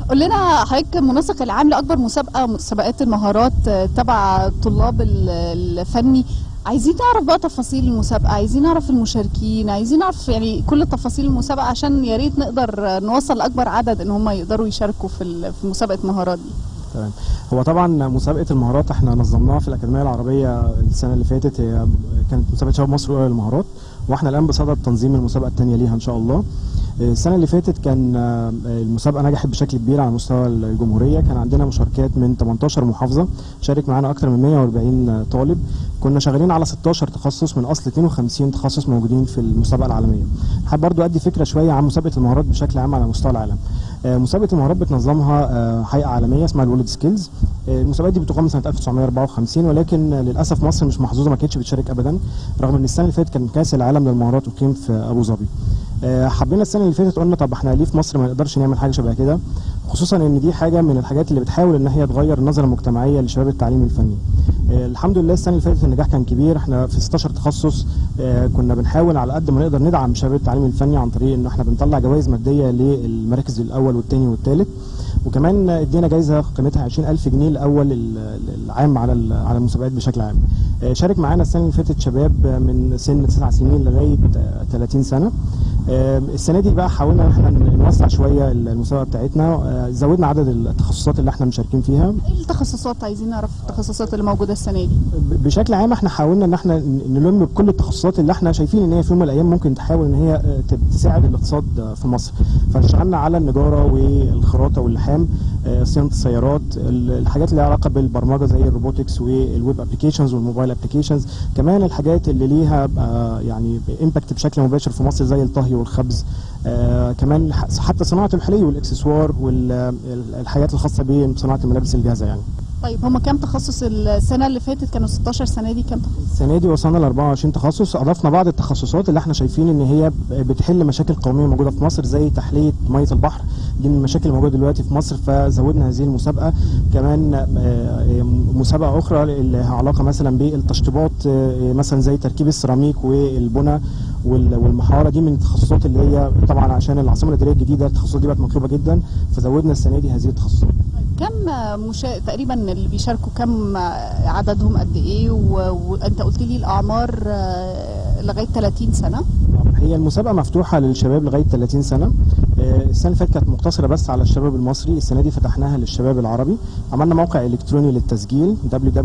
قول لنا حضرتك المنسق العام لاكبر مسابقه مسابقات المهارات آه، تبع طلاب ال- الفني عايزين نعرف بقى تفاصيل المسابقه عايزين نعرف المشاركين عايزين نعرف يعني كل تفاصيل المسابقه عشان يا ريت نقدر آه، نوصل لاكبر عدد ان هم يقدروا يشاركوا في ال- في مسابقه المهارات دي تمام هو طبعا مسابقه المهارات احنا نظمناها في الاكاديميه العربيه السنه اللي فاتت هي كانت مسابقه شباب مصر الاولى للمهارات واحنا الان بصدد تنظيم المسابقه الثانيه ليها ان شاء الله السنه اللي فاتت كان آه، المسابقه نجحت بشكل كبير على مستوى الجمهوريه كان عندنا مشاركات من 18 محافظه شارك معانا اكثر من 140 طالب كنا شغالين على 16 تخصص من اصل 52 تخصص موجودين في المسابقه العالميه حابب برضو ادي فكره شويه عن مسابقه المهارات بشكل عام على مستوى العالم آه، مسابقه المهارات بتنظمها آه، هيئه عالميه اسمها الورلد سكيلز المسابقات دي بتقام سنه 1954 ولكن آه، للاسف مصر مش محظوظه ما كانتش بتشارك ابدا رغم ان السنه اللي فاتت كان كاس العالم للمهارات اقيم في ابو ظبي آه، حبينا السنه اللي فاتت قلنا طب احنا ليه في مصر ما نقدرش نعمل حاجه شبه كده خصوصا ان دي حاجه من الحاجات اللي بتحاول ان هي تغير النظره المجتمعيه لشباب التعليم الفني آه، الحمد لله السنه اللي فاتت النجاح كان كبير احنا في 16 تخصص آه، كنا بنحاول على قد ما نقدر ندعم شباب التعليم الفني عن طريق ان احنا بنطلع جوائز ماديه للمراكز الاول والثاني والثالث وكمان ادينا جايزه قيمتها 20000 جنيه لاول ال- العام على ال- على المسابقات بشكل عام آه، شارك معانا السنه اللي فاتت شباب من سن 9 سنين لغايه آه، 30 سنه آه، السنه دي بقى حاولنا ان احنا نوسع شويه المسابقه بتاعتنا آه، زودنا عدد التخصصات اللي احنا مشاركين فيها ايه التخصصات عايزين نعرف التخصصات اللي موجوده السنه دي ب- بشكل عام احنا حاولنا ان احنا ن- نلم بكل التخصصات اللي احنا شايفين ان هي في يوم من الايام ممكن تحاول ان هي اه، ت- تساعد الاقتصاد اه، في مصر فاشتغلنا على النجاره والخراطه واللحام اه، صيانه السيارات ال- الحاجات اللي لها علاقه بالبرمجه زي الروبوتكس والويب ابلكيشنز والموبايل ابلكيشنز كمان الحاجات اللي ليها اه، يعني امباكت بشكل مباشر في مصر زي الطهي والخبز آه كمان ح- حتى صناعه الحلي والاكسسوار والحاجات الخاصه بصناعه الملابس الجاهزه يعني طيب هم كام تخصص السنه اللي فاتت كانوا 16 السنه دي كام تخصص السنه دي وصلنا ل 24 تخصص اضفنا بعض التخصصات اللي احنا شايفين ان هي بتحل مشاكل قوميه موجوده في مصر زي تحليه ميه البحر دي من المشاكل الموجوده دلوقتي في مصر فزودنا هذه المسابقه كمان آه، مسابقه اخرى اللي لها علاقه مثلا بالتشطيبات آه، مثلا زي تركيب السيراميك والبنى وال- والمحاره دي من التخصصات اللي هي طبعا عشان العاصمه الاداريه الجديده التخصصات دي بقت مطلوبه جدا فزودنا السنه دي هذه التخصصات كم مشا... تقريبا اللي بيشاركوا كم عددهم قد ايه و... وانت قلت لي الاعمار آه، لغايه 30 سنه هي المسابقة مفتوحة للشباب لغاية 30 سنة آه، السنة اللي فاتت كانت مقتصرة بس على الشباب المصري السنة دي فتحناها للشباب العربي عملنا موقع إلكتروني للتسجيل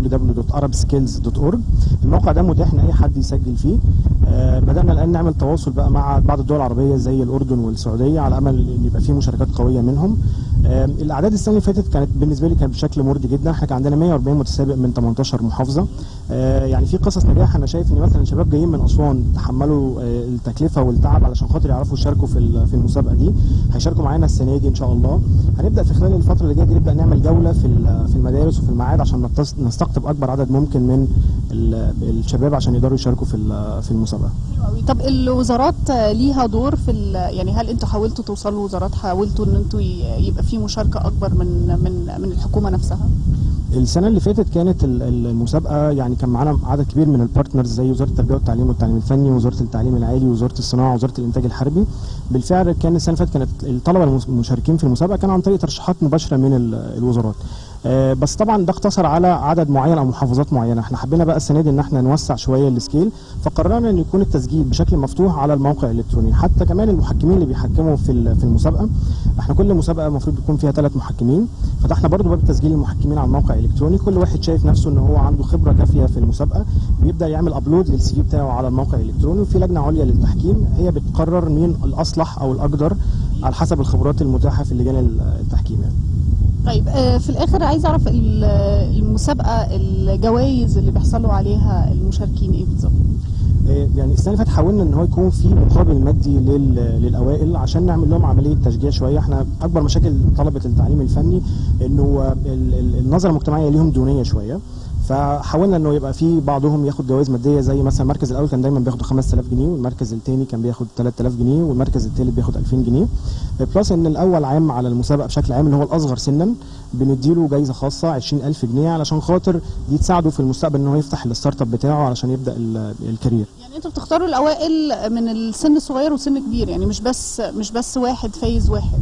www.arabskills.org الموقع ده متاح إن أي حد يسجل فيه آه، بدأنا الآن نعمل تواصل بقى مع بعض الدول العربية زي الأردن والسعودية على أمل إن يبقى فيه مشاركات قوية منهم آه، الأعداد السنة اللي فاتت كانت بالنسبة لي كانت بشكل مرضي جدا احنا كان عندنا 140 متسابق من 18 محافظة آه، يعني في قصص نجاح انا شايف ان مثلا شباب جايين من اسوان تحملوا آه، التكلفه والتعب علشان خاطر يعرفوا يشاركوا في ال- في المسابقه دي هيشاركوا معانا السنه دي ان شاء الله هنبدا في خلال الفتره اللي جايه دي نبدا نعمل جوله في ال- في المدارس وفي المعاهد عشان نتص- نستقطب اكبر عدد ممكن من ال- الشباب عشان يقدروا يشاركوا في ال- في المسابقه حلو قوي طب الوزارات آه، ليها دور في ال... يعني هل انتوا حاولتوا توصلوا وزارات حاولتوا ان انتوا ي... يبقى في مشاركه اكبر من من من الحكومه نفسها السنه اللي فاتت كانت ال- ال- المسابقه يعني كان معانا عدد كبير من البارتنرز زي وزاره التربيه والتعليم والتعليم الفني وزاره التعليم العالي وزاره الصناعه وزاره الانتاج الحربي بالفعل كان السنه اللي فاتت كانت الطلبه المس- المشاركين في المسابقه كانوا عن طريق ترشيحات مباشره من ال- الوزارات آه، بس طبعا ده اقتصر على عدد معين او محافظات معينه احنا حبينا بقى السنه دي ان احنا نوسع شويه السكيل فقررنا ان يكون التسجيل بشكل مفتوح على الموقع الالكتروني حتى كمان المحكمين اللي بيحكموا في ال- في المسابقه احنا كل مسابقه المفروض يكون فيها ثلاث محكمين فتحنا برضو باب تسجيل المحكمين على الموقع الالكتروني كل واحد شايف نفسه ان هو عنده خبره كافيه في المسابقه بيبدا يعمل ابلود للسي في بتاعه على الموقع الالكتروني وفي لجنه عليا للتحكيم هي بتقرر مين الاصلح او الاقدر على حسب الخبرات المتاحه في اللجان التحكيم يعني. طيب آه، في الاخر عايز اعرف ال- المسابقه الجوائز اللي بيحصلوا عليها المشاركين ايه بالظبط آه، يعني السنه اللي فاتت حاولنا ان هو يكون في مقابل مادي لل- للاوائل عشان نعمل لهم عمليه تشجيع شويه احنا اكبر مشاكل طلبه التعليم الفني انه ال- ال- النظره المجتمعيه ليهم دونيه شويه فحاولنا انه يبقى في بعضهم ياخد جوائز ماديه زي مثلا المركز الاول كان دايما بياخد 5000 جنيه والمركز الثاني كان بياخد 3000 جنيه والمركز الثالث بياخد 2000 جنيه بلس ان الاول عام على المسابقه بشكل عام اللي هو الاصغر سنا بنديله جايزه خاصه 20000 جنيه علشان خاطر دي تساعده في المستقبل ان هو يفتح الستارت اب بتاعه علشان يبدا ال- الكارير يعني انتوا بتختاروا الاوائل من السن الصغير وسن كبير يعني مش بس مش بس واحد فايز واحد اه بالظبط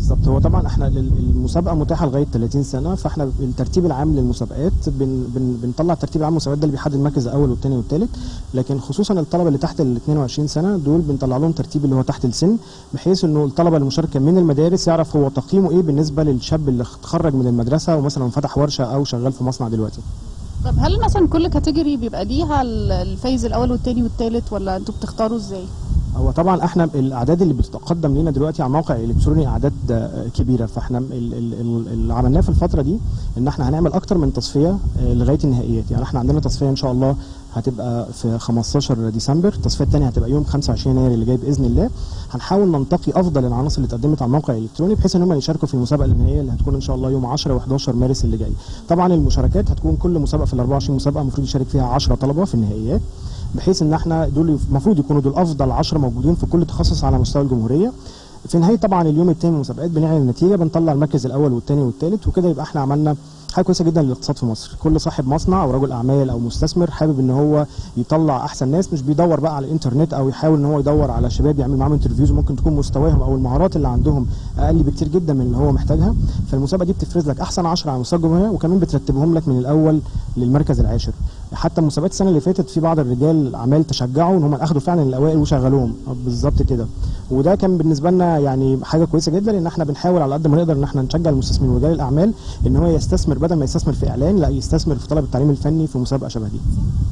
بالظبط هو طبعا احنا ال- المسابقه متاحه لغايه 30 سنه فاحنا الترتيب العام للمسابقات بن بن بنطلع الترتيب العام للمسابقات ده اللي بيحدد المركز الاول والثاني والثالث لكن خصوصا الطلبه اللي تحت ال 22 سنه دول بنطلع لهم ترتيب اللي هو تحت السن بحيث انه الطلبه المشاركه من المدارس يعرف هو تقييمه ايه بالنسبه للشاب اللي اتخرج من المدرسه ومثلا فتح ورشه او شغال في مصنع دلوقتي طب هل مثلا كل كاتيجوري بيبقى ليها ال- الفايز الاول والتاني والتالت ولا انتوا بتختاروا ازاي؟ هو طبعا احنا الاعداد اللي بتتقدم لنا دلوقتي على موقع الكتروني اعداد آه، كبيره فاحنا ال- ال- ال- اللي عملناه في الفتره دي ان احنا هنعمل اكتر من تصفيه آه، لغايه النهائيات يعني احنا عندنا تصفيه ان شاء الله هتبقى في 15 ديسمبر التصفيه الثانيه هتبقى يوم 25 يناير اللي جاي باذن الله هنحاول ننتقي افضل العناصر اللي اتقدمت على الموقع الالكتروني بحيث ان هم يشاركوا في المسابقه النهائيه اللي هتكون ان شاء الله يوم 10 و11 مارس اللي جاي طبعا المشاركات هتكون كل مسابقه في ال 24 مسابقه المفروض يشارك فيها 10 طلبه في النهائيات بحيث ان احنا دول المفروض يكونوا دول افضل 10 موجودين في كل تخصص على مستوى الجمهوريه في نهايه طبعا اليوم الثاني من المسابقات بنعلن النتيجه بنطلع المركز الاول والثاني والثالث وكده يبقى احنا عملنا حاجه كويسه جدا للاقتصاد في مصر كل صاحب مصنع او رجل اعمال او مستثمر حابب ان هو يطلع احسن ناس مش بيدور بقى على الانترنت او يحاول ان هو يدور على شباب يعمل معاهم انترفيوز ممكن تكون مستواهم او المهارات اللي عندهم اقل بكتير جدا من اللي هو محتاجها فالمسابقه دي بتفرز لك احسن 10 على مستوى الجمهوريه وكمان بترتبهم لك من الاول للمركز العاشر حتى مسابقات السنه اللي فاتت في بعض الرجال الاعمال تشجعوا ان هم اخدوا فعلا الاوائل وشغلوهم بالظبط كده وده كان بالنسبه لنا يعني حاجه كويسه جدا لان احنا بنحاول على قد ما نقدر ان احنا نشجع المستثمرين ورجال الاعمال ان هو يستثمر بدل ما يستثمر في اعلان لا يستثمر في طلب التعليم الفني في مسابقه شبه دي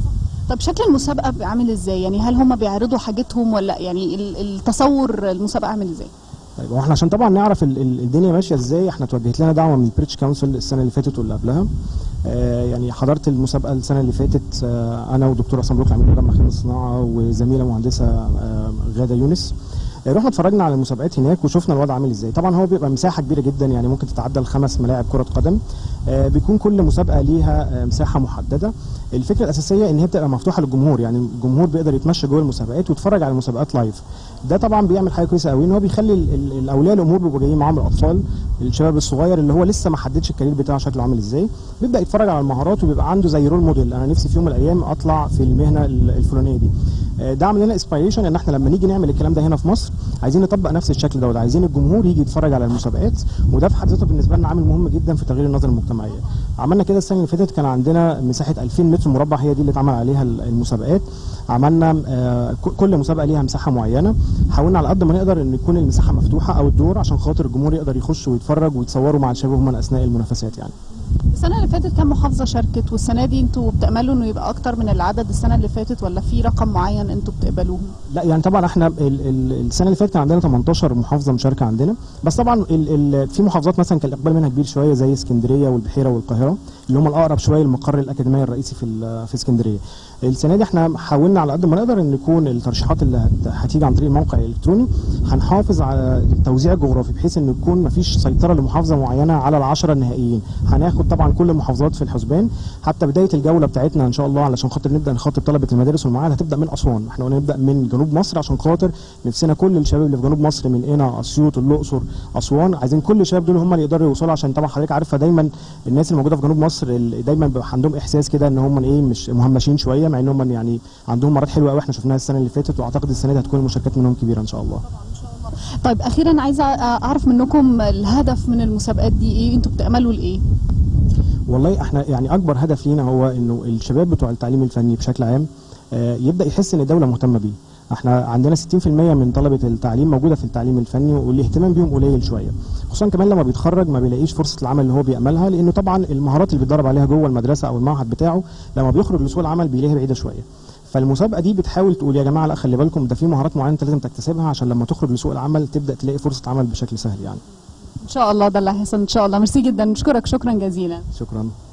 طب شكل المسابقه بيبقى عامل ازاي؟ يعني هل هم بيعرضوا حاجتهم ولا يعني ال- التصور المسابقه عامل ازاي؟ طيب واحنا عشان طبعا نعرف ال- ال- الدنيا ماشيه ازاي احنا توجهت لنا دعوه من البريتش كونسل السنه اللي فاتت واللي قبلها آه يعني حضرت المسابقه السنه اللي فاتت آه انا ودكتور عصام بروك عاملين مجمع خدمه الصناعه وزميله مهندسه آه غاده يونس آه، رحنا اتفرجنا على المسابقات هناك وشفنا الوضع عامل ازاي طبعا هو بيبقى مساحه كبيره جدا يعني ممكن تتعدى الخمس ملاعب كره قدم آه، بيكون كل مسابقه ليها آه، مساحه محدده الفكره الاساسيه ان هي بتبقى مفتوحه للجمهور يعني الجمهور بيقدر يتمشى جوه المسابقات ويتفرج على المسابقات لايف ده طبعا بيعمل حاجه كويسه قوي ان هو بيخلي ال- ال- الاولياء الامور بيبقوا جايين معاهم الاطفال الشباب الصغير اللي هو لسه ما حددش الكارير بتاعه شكله عامل ازاي بيبدا يتفرج على المهارات وبيبقى عنده زي رول موديل انا نفسي في يوم من الايام اطلع في المهنه ال- الفلانيه دي آه، ده عامل لنا انسبيريشن ان احنا لما نيجي نعمل الكلام ده هنا في مصر عايزين نطبق نفس الشكل دوت عايزين الجمهور يجي يتفرج على المسابقات وده في حد ذاته بالنسبه لنا عامل مهم جدا في تغيير النظره المجتمعيه عملنا كده السنه اللي فاتت كان عندنا مساحه 2000 متر مربع هي دي اللي اتعمل عليها ال- المسابقات عملنا آه، ك- كل مسابقه ليها مساحه معينه حاولنا على قد ما نقدر ان يكون المساحه مفتوحه او الدور عشان خاطر الجمهور يقدر يخش ويتفرج ويتصوروا مع الشباب هم اثناء المنافسات يعني السنه اللي فاتت كام محافظه شاركت والسنه دي انتوا بتاملوا انه يبقى اكتر من العدد السنه اللي فاتت ولا في رقم معين انتوا بتقبلوه؟ لا يعني طبعا احنا ال ال السنه اللي فاتت كان عندنا 18 محافظه مشاركه عندنا بس طبعا ال ال في محافظات مثلا كان الاقبال منها كبير شويه زي اسكندريه والبحيره والقاهره اللي هم الاقرب شويه للمقر الاكاديمي الرئيسي في ال- في اسكندريه السنه دي احنا حاولنا على قد ما نقدر ان يكون الترشيحات اللي هت- هتيجي عن طريق الموقع الالكتروني هنحافظ على التوزيع الجغرافي بحيث ان يكون مفيش سيطره لمحافظه معينه على العشره النهائيين هناخد طبعا كل المحافظات في الحسبان حتى بدايه الجوله بتاعتنا ان شاء الله علشان خاطر نبدا نخاطب طلبه المدارس والمعاهد هتبدا من اسوان احنا قلنا نبدا من جنوب مصر عشان خاطر نفسنا كل الشباب اللي في جنوب مصر من هنا اسيوط الاقصر اسوان عايزين كل الشباب دول هم اللي يقدروا يوصلوا عشان طبعا حضرتك عارفه دايما الناس اللي موجوده في جنوب مصر ال- دايما بيبقى عندهم احساس كده ان هم ايه مش مهمشين شويه مع ان هم يعني عندهم مهارات حلوه قوي احنا شفناها السنه اللي فاتت واعتقد السنه دي هتكون المشاركات منهم كبيره ان شاء الله طيب اخيرا عايزه اعرف منكم الهدف من المسابقات دي ايه انتوا بتاملوا لايه؟ والله احنا يعني اكبر هدف لينا هو انه الشباب بتوع التعليم الفني بشكل عام آه، يبدا يحس ان الدوله مهتمه بيه احنا عندنا 60% من طلبه التعليم موجوده في التعليم الفني والاهتمام بيهم قليل شويه خصوصا كمان لما بيتخرج ما بيلاقيش فرصه العمل اللي هو بياملها لانه طبعا المهارات اللي بيتدرب عليها جوه المدرسه او المعهد بتاعه لما بيخرج لسوق العمل بيلاقيها بعيده شويه فالمسابقه دي بتحاول تقول يا جماعه لا خلي بالكم ده في مهارات معينه انت لازم تكتسبها عشان لما تخرج لسوق العمل تبدا تلاقي فرصه عمل بشكل سهل يعني ان شاء الله ده اللي هيحصل ان شاء الله ميرسي جدا نشكرك شكرا جزيلا شكرا